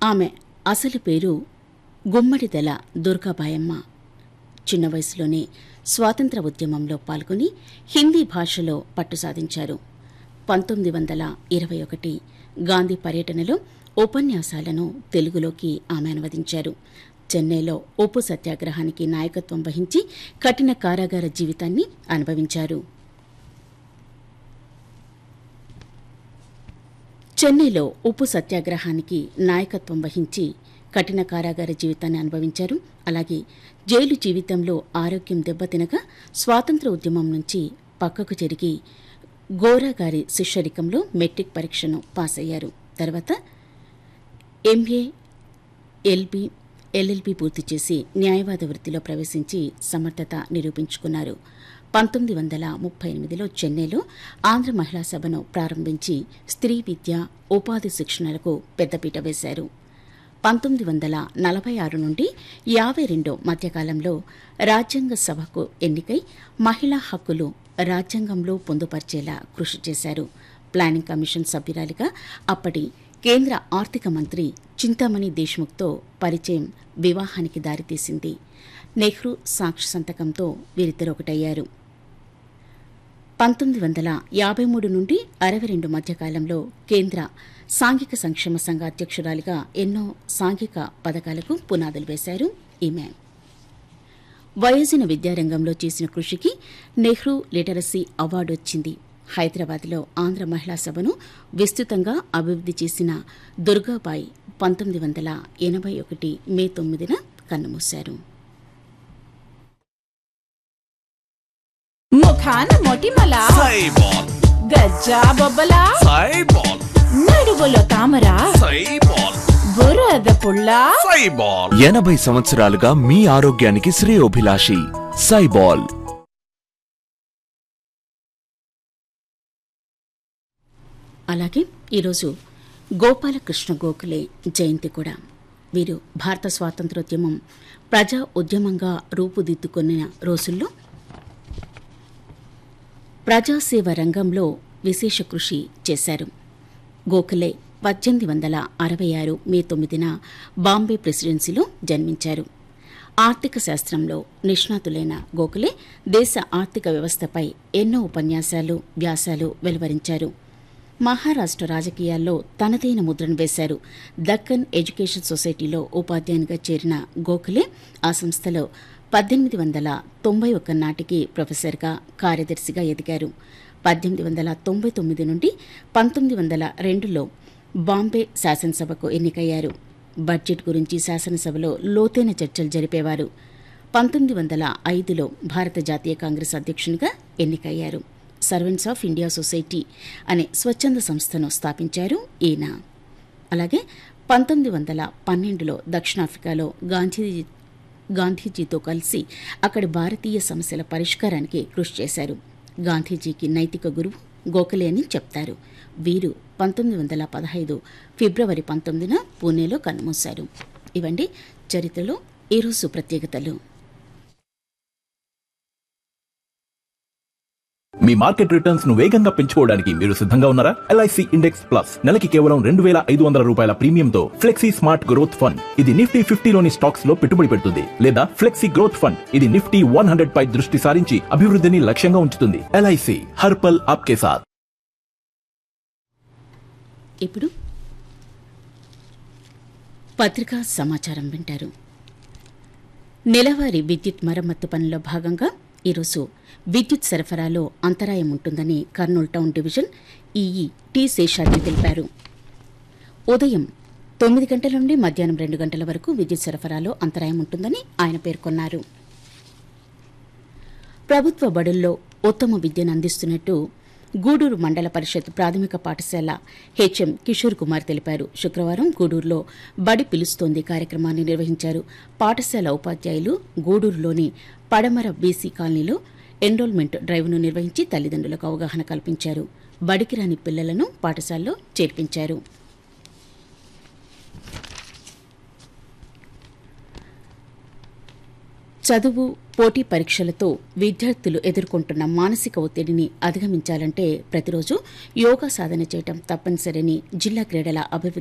ఆమె అసలు పేరు గుమ్మడిదల దుర్గాబాయమ్మ చిన్న వయసులోనే స్వాతంత్ర ఉద్యమంలో పాల్గొని హిందీ భాషలో పట్టు సాధించారు పంతొమ్మిది వందల ఇరవై ఒకటి గాంధీ పర్యటనలో ఉపన్యాసాలను తెలుగులోకి ఆమె అనువదించారు చెన్నైలో ఉప్పు సత్యాగ్రహానికి నాయకత్వం వహించి కఠిన కారాగార జీవితాన్ని అనుభవించారు చెన్నైలో ఉప్పు సత్యాగ్రహానికి నాయకత్వం వహించి కఠిన కారాగార జీవితాన్ని అనుభవించారు అలాగే జైలు జీవితంలో ఆరోగ్యం దెబ్బతినగా స్వాతంత్ర ఉద్యమం నుంచి పక్కకు జరిగి గోరా గారి శిష్యరికంలో మెట్రిక్ పరీక్షను పాస్ అయ్యారు తర్వాత ఎంఏ ఎల్బి ఎల్ఎల్బి పూర్తి చేసి న్యాయవాద వృత్తిలో ప్రవేశించి సమర్థత నిరూపించుకున్నారు పంతొమ్మిది వందల ముప్పై ఎనిమిదిలో చెన్నైలో ఆంధ్ర మహిళా సభను ప్రారంభించి స్త్రీ విద్య ఉపాధి శిక్షణలకు పెద్దపీట వేశారు పంతొమ్మిది వందల నలభై ఆరు నుండి యాభై రెండు మధ్యకాలంలో రాజ్యాంగ సభకు ఎన్నికై మహిళా హక్కులు రాజ్యాంగంలో పొందుపర్చేలా కృషి చేశారు ప్లానింగ్ కమిషన్ సభ్యురాలిగా అప్పటి కేంద్ర ఆర్థిక మంత్రి చింతామణి దేశ్ముఖ్తో పరిచయం వివాహానికి దారితీసింది నెహ్రూ సాక్షి సంతకంతో వీరిద్దరు ఒకటయ్యారు పంతొమ్మిది వందల యాభై మూడు నుండి అరవై రెండు మధ్యకాలంలో కేంద్ర సాంఘిక సంక్షేమ సంఘ అధ్యక్షురాలిగా ఎన్నో సాంఘిక పథకాలకు పునాదులు వేశారు ఈమె వయోజన విద్యారంగంలో చేసిన కృషికి నెహ్రూ లిటరసీ అవార్డు వచ్చింది హైదరాబాద్లో ఆంధ్ర మహిళా సభను విస్తృతంగా అభివృద్ది చేసిన దుర్గాబాయి పంతొమ్మిది వందల ఎనభై ఒకటి మే తొమ్మిదిన కన్నుమూశారు ముఖాన మొటిమల సైబాల్ గజ్జా బొబ్బల సైబాల్ నడువులో తామర సైబాల్ బురద పుల్ల సైబాల్ ఎనభై సంవత్సరాలుగా మీ ఆరోగ్యానికి శ్రేయోభిలాషి సైబాల్ అలాగే ఈరోజు గోపాలకృష్ణ గోఖలే జయంతి కూడా వీరు భారత స్వాతంత్రోద్యమం ప్రజా ఉద్యమంగా రూపుదిద్దుకున్న రోజుల్లో ప్రజాసేవ రంగంలో విశేష కృషి చేశారు గోఖలే పద్దెనిమిది వందల అరవై ఆరు మే తొమ్మిదిన బాంబే ప్రెసిడెన్సీలో జన్మించారు ఆర్థిక శాస్త్రంలో నిష్ణాతులైన గోఖలే దేశ ఆర్థిక వ్యవస్థపై ఎన్నో ఉపన్యాసాలు వ్యాసాలు వెలువరించారు మహారాష్ట్ర రాజకీయాల్లో తనదైన ముద్రను వేశారు దక్కన్ ఎడ్యుకేషన్ సొసైటీలో ఉపాధ్యాయునిగా చేరిన గోఖలే ఆ సంస్థలో పద్దెనిమిది వందల తొంభై ఒక్క నాటికి ప్రొఫెసర్గా కార్యదర్శిగా ఎదిగారు పద్దెనిమిది వందల తొంభై తొమ్మిది నుండి పంతొమ్మిది వందల రెండులో బాంబే శాసనసభకు ఎన్నికయ్యారు బడ్జెట్ గురించి శాసనసభలో లోతైన చర్చలు జరిపేవారు పంతొమ్మిది వందల ఐదులో భారత జాతీయ కాంగ్రెస్ అధ్యక్షునిగా ఎన్నికయ్యారు సర్వెంట్స్ ఆఫ్ ఇండియా సొసైటీ అనే స్వచ్ఛంద సంస్థను స్థాపించారు ఈయన అలాగే పంతొమ్మిది వందల పన్నెండులో దక్షిణాఫ్రికాలో గాంధీజీ గాంధీజీతో కలిసి అక్కడి భారతీయ సమస్యల పరిష్కారానికి కృషి చేశారు గాంధీజీకి నైతిక గురువు గోఖలే అని చెప్తారు వీరు పంతొమ్మిది వందల పదహైదు ఫిబ్రవరి పంతొమ్మిదిన పూణేలో కన్నుమూశారు ఇవండి చరిత్రలో ఈరోజు ప్రత్యేకతలు మీ మార్కెట్ రిటర్న్స్ ను వేగంగా పెంచుకోవడానికి మీరు సిద్ధంగా ఉన్నారా ఎల్ఐసి ఇండెక్స్ ప్లస్ నెలకి కేవలం రెండు వేల ఐదు వందల రూపాయల ప్రీమియంతో ఫ్లెక్సీ స్మార్ట్ గ్రోత్ ఫండ్ ఇది నిఫ్టీ ఫిఫ్టీలోని స్టాక్స్ లో పెట్టుబడి పెడుతుంది లేదా ఫ్లెక్సీ గ్రోత్ ఫండ్ ఇది నిఫ్టీ వన్ హండ్రెడ్ పై దృష్టి సారించి అభివృద్ధిని లక్ష్యంగా ఉంచుతుంది ఎల్ఐసి హర్పల్ ఆప్కే సాత్ ఇప్పుడు పత్రికా సమాచారం వింటారు నెలవారీ విద్యుత్ మరమ్మత్తు పనుల్లో భాగంగా ఈరోజు విద్యుత్ సరఫరాలో అంతరాయం ఉంటుందని Kurnool town division EE T Seshadri తెలిపారు ఉదయం తొమ్మిది గంటల నుండి మధ్యాహ్నం రెండు గంటల వరకు విద్యుత్ సరఫరాలో అంతరాయం ఉంటుందని ఆయన పేర్కొన్నారు ప్రభుత్వ బడుల్లో ఉత్తమ విద్యను అందిస్తున్నట్టు గూడూరు మండల పరిషత్ ప్రాథమిక పాఠశాల హెచ్ఎం కిషోర్ కుమార్ తెలిపారు శుక్రవారం గూడూరులో బడి పిలుస్తోంది కార్యక్రమాన్ని నిర్వహించారు పాఠశాల ఉపాధ్యాయులు గూడూరులోని పడమర బీసీ కాలనీలో ఎన్రోల్మెంట్ డ్రైవ్ను నిర్వహించి తల్లిదండ్రులకు అవగాహన కల్పించారు బడికి రాని పిల్లలను పాఠశాలలో చేర్పించారు చదువు పోటీ పరీక్షలతో విద్యార్థులు ఎదుర్కొంటున్న మానసిక ఒత్తిడిని అధిగమించాలంటే ప్రతిరోజు యోగా సాధన చేయటం తప్పనిసరని జిల్లా క్రీడల అభివృద్ధి